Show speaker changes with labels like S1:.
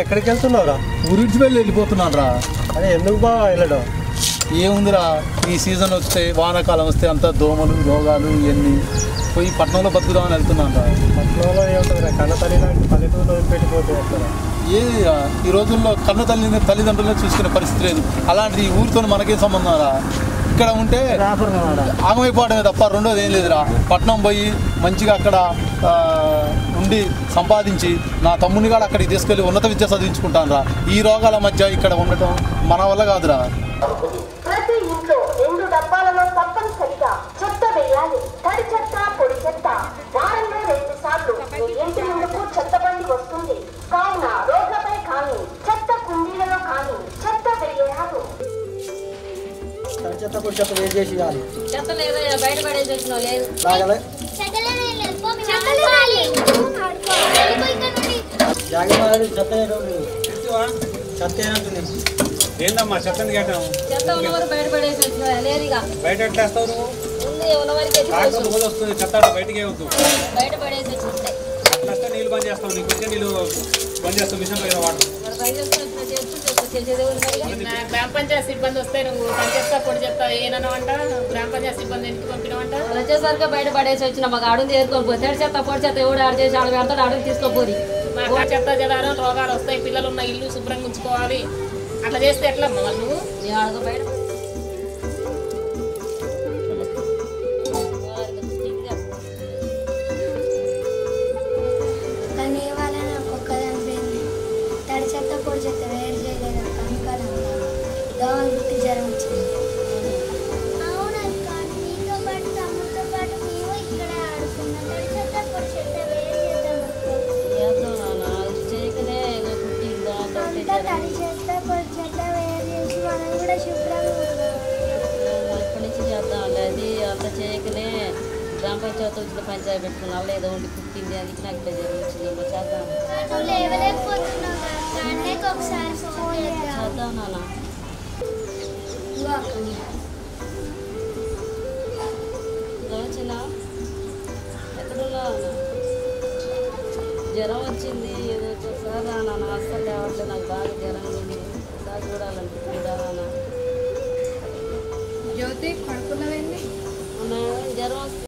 S1: ఎక్కడికి వెళ్తున్నావురా
S2: ఊరించి వెళ్ళి వెళ్ళిపోతున్నాను రా
S1: అదే ఎందుకు బాగా వెళ్ళడం
S2: ఏముందిరా ఈ సీజన్ వస్తే వానాకాలం వస్తే అంతా దోమలు రోగాలు ఇవన్నీ పోయి పట్టణంలో బతుకుదామని వెళ్తున్నాను రా
S1: పట్టణంలో ఏముంటుంది కన్న తల్లి లాంటి పల్లెటూరులో పెట్టిపోతే ఎక్కడ
S2: ఏ ఈ రోజుల్లో కన్న తల్లిని తల్లిదండ్రులను చూసుకునే పరిస్థితి లేదు అలాంటి ఈ ఊరితో మనకేం సంబంధం రా ఇక్కడ ఉంటే ఆగమైపోవడమే తప్ప రెండోది ఏం లేదురా పట్నం పోయి మంచిగా అక్కడ ఆ, ఉండి సంపాదించి నా తమ్ముని కూడా అక్కడికి తీసుకెళ్ళి ఉన్నత విద్య చదివించుకుంటాను రా ఈ రోగాల మధ్య ఇక్కడ ఉండటం మన వల్ల కాదురా
S3: ప్రతి ఇంట్లో రెండు డబ్బాలలో తప్పనిసరిగా చెత్త వేయాలి తడి చెత్త పొడి చెత్త వారంలో రెండు సార్లు మీ ఇంటి ముందుకు చెత్త బండి వస్తుంది కావున రోడ్లపై కానీ చెత్త కుండీలలో కానీ చెత్త వేయరాదు
S1: చెత్త పొడి చెత్త వేసి చేసి ఇవ్వాలి
S4: చెత్త లేదు బయట పడేసి వచ్చినావు లేదు
S1: లాగలే జాగ్రత్త చెత్త ఏడుంది. చెత్త ఏమంటుంది
S5: ఏందమ్మా చెత్తని కట్టాం
S4: చెత్త ఉన్నవారు బయట పడేసి వచ్చినావు లేదు ఇక
S5: బయట ఎట్లా వేస్తావు నువ్వు
S4: ఉంది ఉన్నవారికి ఎత్తి
S5: ట్రాక్టర్
S4: పోసు.
S5: రోజు వస్తుంది చెత్త అట్లా బయటికి వద్దు
S4: బయట పడేసి వచ్చినాయి
S5: అట్లా వస్తే నీళ్ళు బంద్ చేస్తావు నీకు వచ్చే నీళ్ళు బంద్ చేస్తావు మిషన్ మీద వాటర్
S4: మరి బయట వచ్చిన చేసుకుంటే చేసేది ఎవరు మరి ఇక?
S6: నా గ్రామ పంచాయతీ సిబ్బంది వస్తే నువ్వు పని చేస్తా పొడి చెప్తా ఏనన్నావంట గ్రామ పంచాయతీ సిబ్బంది ఎందుకు పంపినావంట
S4: వాళ్ళు వచ్చేసరికి బయట పడేసి వచ్చిన మాకు ఆడుంది ఏరుకొని పోతే తడి చెత్త పొడి చెత్త ఎవడు ఆడు చేసి ఆడు పెడతాడు ఆడుని తీసుకోపోరి
S6: మాకు ఆ చెత్త చెదారం రోగాలు వస్తాయి పిల్లలు ఉన్న ఇల్లు శుభ్రంగా ఉంచుకోవాలి అట్లా చేస్తే ఎట్లా అమ్మా వాళ్ళు నువ్వు
S4: నేను ఆడుకో బయట
S7: కానీ ఇవాళ నాకు ఒక్కదాని పోయింది తడి చెత్త పొడి చెత్త వేరు చేయలేదు కనుక దోమలు పుట్టి జ్వరం వచ్చింది అవునక్క నీతో పాటు తమ్ముతో పాటు మేము ఇక్కడ ఆడుకున్నాం తడి చెత్త పొడి చెత్త వేరు చేద్దాం
S4: చేద్దాం నాన్న అది చేయకనే ఏదో పుట్టిందా అంటే
S7: అంతా తడి చెత్త పొడి చెత్త వేరు చేసి మనం కూడా శుభ్రంగా ఉందాం
S4: ఇప్పటి నుంచి చేద్దాం అది అంత చేయకనే గ్రామ పంచాయతీ వచ్చిన పంచాయతీ పెట్టుకుని అలా ఏదో ఉండి పుట్టింది అందుకే నాకు ఇట్లా జరిగింది చేద్దాం
S7: నువ్వు లేవలేకపోతున్నావు కదా అన్నయ్యకి ఒకసారి ఫోన్ చేద్దాం
S4: చేద్దాం నాన్న
S7: ఇదిగో అక్క నీకు.
S4: వచ్చిన ఎక్కడున్నావు అన్న? జ్వరం వచ్చింది ఏదో ఒకసారి రా నాన్న అస్సలు లేవట్లేదు నాకు బాగా జ్వరం ఉంది ఒకసారి చూడాలనిపిస్తుందా నాన్న
S6: జ్యోతి పడుకున్నవేంది
S4: మొన్న జ్వరం వస్తే